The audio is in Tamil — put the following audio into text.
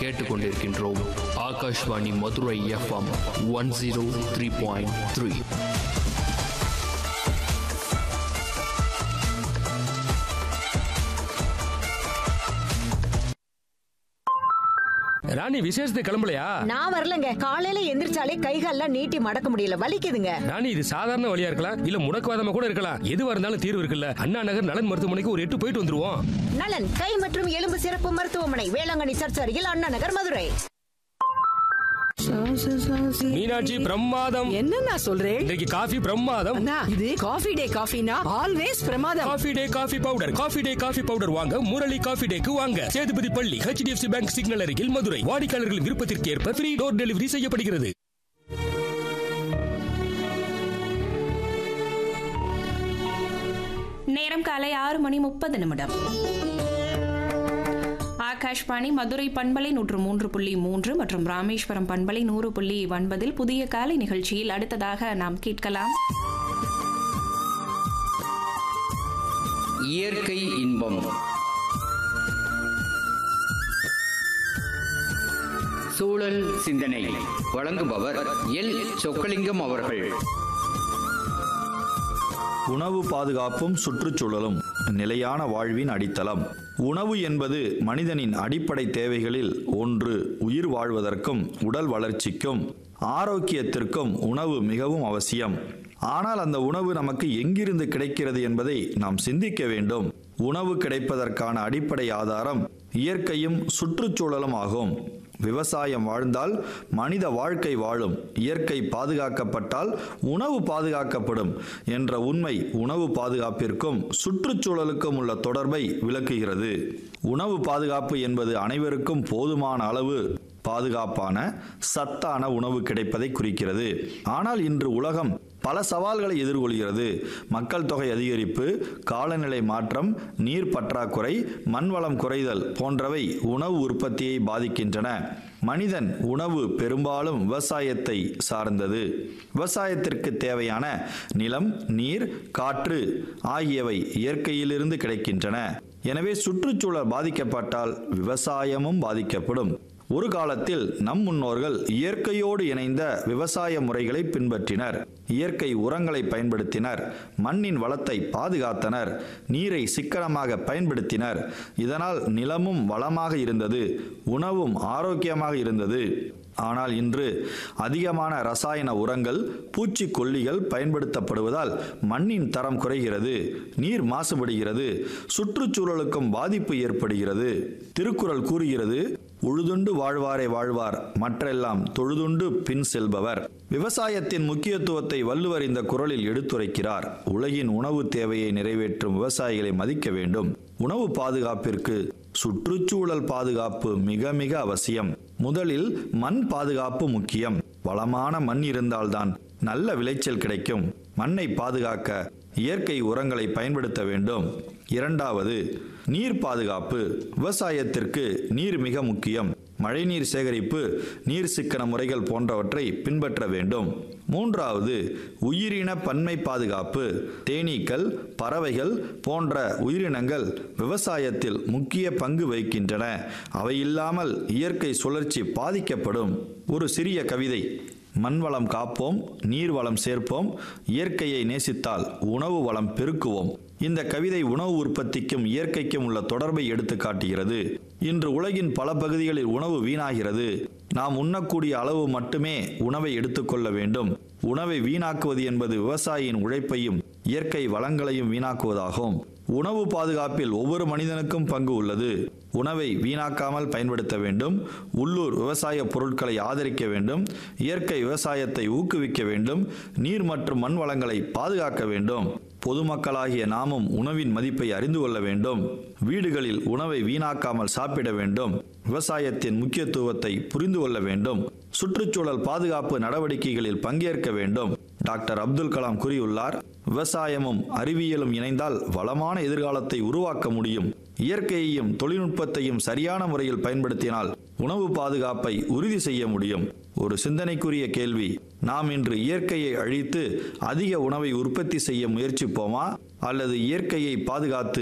கேட்டுக்கொண்டிருக்கின்றோம் Akashvani Madurai FM one zero three point three Rani விசேஷத்துக்கு கிளம்பலையா நான் வரலங்க காலையில எந்திரிச்சாலே கைகால்லாம் நீட்டி மடக்க முடியல வலிக்குதுங்க ராணி இது சாதாரண வழியா இருக்கலாம் இல்ல முடக்குவாதமா கூட இருக்கலாம் எதுவா இருந்தாலும் தீர்வு இருக்குல்ல அண்ணா நகர் நலன் மருத்துவமனைக்கு ஒரு எட்டு போயிட்டு வந்துருவோம் நலன் கை மற்றும் எலும்பு சிறப்பு மருத்துவமனை வேளாங்கண்ணி சர்ச் அருகில் அண்ணா நகர் மதுரை மீனாட்சி பிரமாதம் என்ன நான் சொல்றேன் இன்றைக்கு காஃபி பிரமாதம் அண்ணா இது காஃபி டே காஃபினா ஆல்வேஸ் பிரமாதம் coffee day coffee powder coffee day coffee powder வாங்க முரளி காஃபி டேக்கு வாங்க சேதுபதி பள்ளி ஹெச்டிஎஃப்சி பேங்க் சிக்னல் அருகில் மதுரை வாடிக்கையாளர்களின் விருப்பத்திற்கு ஏற்ப ஃப்ரீ டோர் டெலிவரி செய்யப்படுகிறது நேரம் காலை ஆறு மணி முப்பது நிமிடம் ஆகாஷ்வாணி மதுரை பண்பலை நூற்று மூன்று புள்ளி மூன்று மற்றும் ராமேஸ்வரம் பண்பலை நூறு புள்ளி ஒன்பதில் புதிய காலை நிகழ்ச்சியில் அடுத்ததாக நாம் கேட்கலாம் இயற்கை இன்பம் சூழல் சிந்தனை வழங்குபவர் எல் சொக்கலிங்கம் அவர்கள் உணவு பாதுகாப்பும் சுற்றுச்சூழலும் நிலையான வாழ்வின் அடித்தளம் உணவு என்பது மனிதனின் அடிப்படை தேவைகளில் ஒன்று உயிர் வாழ்வதற்கும் உடல் வளர்ச்சிக்கும் ஆரோக்கியத்திற்கும் உணவு மிகவும் அவசியம் ஆனால் அந்த உணவு நமக்கு எங்கிருந்து கிடைக்கிறது என்பதை நாம் சிந்திக்க வேண்டும் உணவு கிடைப்பதற்கான அடிப்படை ஆதாரம் இயற்கையும் சுற்றுச்சூழலும் ஆகும் விவசாயம் வாழ்ந்தால் மனித வாழ்க்கை வாழும் இயற்கை பாதுகாக்கப்பட்டால் உணவு பாதுகாக்கப்படும் என்ற உண்மை உணவு பாதுகாப்பிற்கும் சுற்றுச்சூழலுக்கும் உள்ள தொடர்பை விளக்குகிறது உணவு பாதுகாப்பு என்பது அனைவருக்கும் போதுமான அளவு பாதுகாப்பான சத்தான உணவு கிடைப்பதை குறிக்கிறது ஆனால் இன்று உலகம் பல சவால்களை எதிர்கொள்கிறது மக்கள் தொகை அதிகரிப்பு காலநிலை மாற்றம் நீர் பற்றாக்குறை மண்வளம் குறைதல் போன்றவை உணவு உற்பத்தியை பாதிக்கின்றன மனிதன் உணவு பெரும்பாலும் விவசாயத்தை சார்ந்தது விவசாயத்திற்கு தேவையான நிலம் நீர் காற்று ஆகியவை இயற்கையிலிருந்து கிடைக்கின்றன எனவே சுற்றுச்சூழல் பாதிக்கப்பட்டால் விவசாயமும் பாதிக்கப்படும் ஒரு காலத்தில் நம் முன்னோர்கள் இயற்கையோடு இணைந்த விவசாய முறைகளை பின்பற்றினர் இயற்கை உரங்களை பயன்படுத்தினர் மண்ணின் வளத்தை பாதுகாத்தனர் நீரை சிக்கனமாக பயன்படுத்தினர் இதனால் நிலமும் வளமாக இருந்தது உணவும் ஆரோக்கியமாக இருந்தது ஆனால் இன்று அதிகமான ரசாயன உரங்கள் பூச்சிக்கொல்லிகள் பயன்படுத்தப்படுவதால் மண்ணின் தரம் குறைகிறது நீர் மாசுபடுகிறது சுற்றுச்சூழலுக்கும் பாதிப்பு ஏற்படுகிறது திருக்குறள் கூறுகிறது உழுதுண்டு வாழ்வாரே வாழ்வார் மற்றெல்லாம் தொழுதுண்டு பின் செல்பவர் விவசாயத்தின் முக்கியத்துவத்தை வள்ளுவர் இந்த குரலில் எடுத்துரைக்கிறார் உலகின் உணவு தேவையை நிறைவேற்றும் விவசாயிகளை மதிக்க வேண்டும் உணவு பாதுகாப்பிற்கு சுற்றுச்சூழல் பாதுகாப்பு மிக மிக அவசியம் முதலில் மண் பாதுகாப்பு முக்கியம் வளமான மண் இருந்தால்தான் நல்ல விளைச்சல் கிடைக்கும் மண்ணை பாதுகாக்க இயற்கை உரங்களை பயன்படுத்த வேண்டும் இரண்டாவது நீர் பாதுகாப்பு விவசாயத்திற்கு நீர் மிக முக்கியம் மழைநீர் சேகரிப்பு நீர் சிக்கன முறைகள் போன்றவற்றை பின்பற்ற வேண்டும் மூன்றாவது உயிரின பன்மை பாதுகாப்பு தேனீக்கள் பறவைகள் போன்ற உயிரினங்கள் விவசாயத்தில் முக்கிய பங்கு வகிக்கின்றன அவை இல்லாமல் இயற்கை சுழற்சி பாதிக்கப்படும் ஒரு சிறிய கவிதை மண் வளம் காப்போம் நீர் வளம் சேர்ப்போம் இயற்கையை நேசித்தால் உணவு வளம் பெருக்குவோம் இந்த கவிதை உணவு உற்பத்திக்கும் இயற்கைக்கும் உள்ள தொடர்பை எடுத்து காட்டுகிறது இன்று உலகின் பல பகுதிகளில் உணவு வீணாகிறது நாம் உண்ணக்கூடிய அளவு மட்டுமே உணவை எடுத்துக்கொள்ள வேண்டும் உணவை வீணாக்குவது என்பது விவசாயியின் உழைப்பையும் இயற்கை வளங்களையும் வீணாக்குவதாகும் உணவு பாதுகாப்பில் ஒவ்வொரு மனிதனுக்கும் பங்கு உள்ளது உணவை வீணாக்காமல் பயன்படுத்த வேண்டும் உள்ளூர் விவசாய பொருட்களை ஆதரிக்க வேண்டும் இயற்கை விவசாயத்தை ஊக்குவிக்க வேண்டும் நீர் மற்றும் மண் வளங்களை பாதுகாக்க வேண்டும் பொதுமக்களாகிய நாமும் உணவின் மதிப்பை அறிந்து கொள்ள வேண்டும் வீடுகளில் உணவை வீணாக்காமல் சாப்பிட வேண்டும் விவசாயத்தின் முக்கியத்துவத்தை புரிந்து கொள்ள வேண்டும் சுற்றுச்சூழல் பாதுகாப்பு நடவடிக்கைகளில் பங்கேற்க வேண்டும் டாக்டர் அப்துல் கலாம் கூறியுள்ளார் விவசாயமும் அறிவியலும் இணைந்தால் வளமான எதிர்காலத்தை உருவாக்க முடியும் இயற்கையையும் தொழில்நுட்பத்தையும் சரியான முறையில் பயன்படுத்தினால் உணவு பாதுகாப்பை உறுதி செய்ய முடியும் ஒரு சிந்தனைக்குரிய கேள்வி நாம் இன்று இயற்கையை அழித்து அதிக உணவை உற்பத்தி செய்ய முயற்சிப்போமா அல்லது இயற்கையை பாதுகாத்து